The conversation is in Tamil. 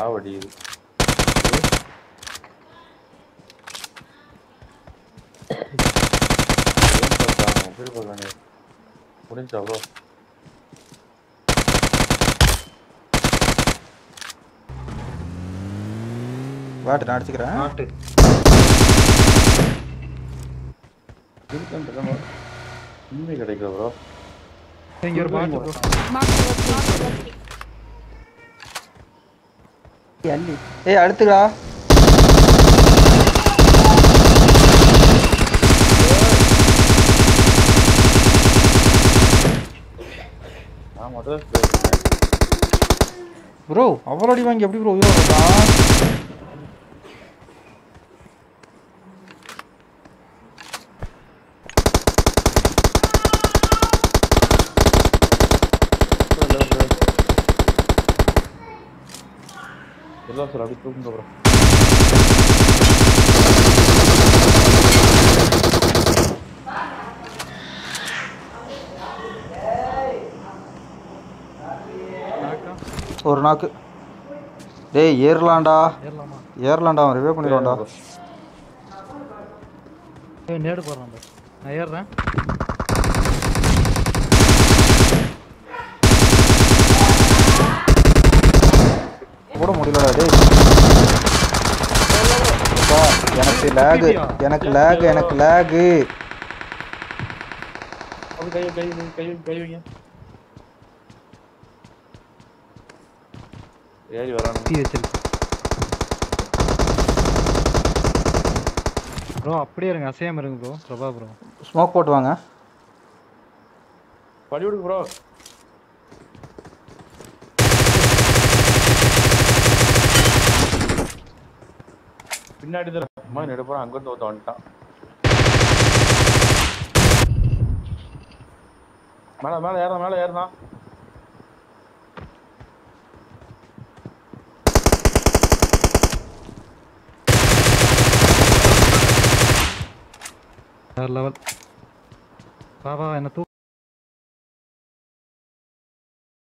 சாவடியுது முடிஞ்சா ப்ரோ வாட்டு நான் அடிச்சுக்கிறேன் நாட்டு உண்மை கிடைக்கல ப்ரோ இங்க ஒரு பாட்டு bro. Mark the location. அள்ளி ஏய் அடுத்துடா நான் முதல்ல spray பண்ணேன். ப்ரோ அவ்வளோ அடி வாங்கி எப்படி ப்ரோ உயிரோட இருக்கான் இல்ல, இல்ல, இல்ல. எல்லாம் சார் அப்படி தூக்குங்க ப்ரோ நாக்கா ஒரு நாக்கு டேய் ஏறலாம்டா ஏறலாமா ஏறலாம்டா அவன் ரிவே பண்ணிடுவான்டா ஏய் நேடு போடுறான் bro. நான் ஏறுறேன் கூட முடியலடா டேய் அப்பா, எனக்கு லேகு எனக்கு லேகு எனக்கு லேகு அது கை கை கை கை கை வைங்க ஏறி வரானு தீ வச்சிருக்கு ப்ரோ அப்படியே இருங்க அசையாம இருங்க ப்ரோ பிரபா ப்ரோ ஸ்மோக் போட்டு வாங்க படி விடுங்க ப்ரோ பின்னாடி தான் அம்மா நெடுப்புறம் அங்கிருந்து ஒருத்தன் வந்துட்டான் மேல மேல ஏறலாம் மேல ஏறலாம் வேற லெவல் வா வா என்ன தூ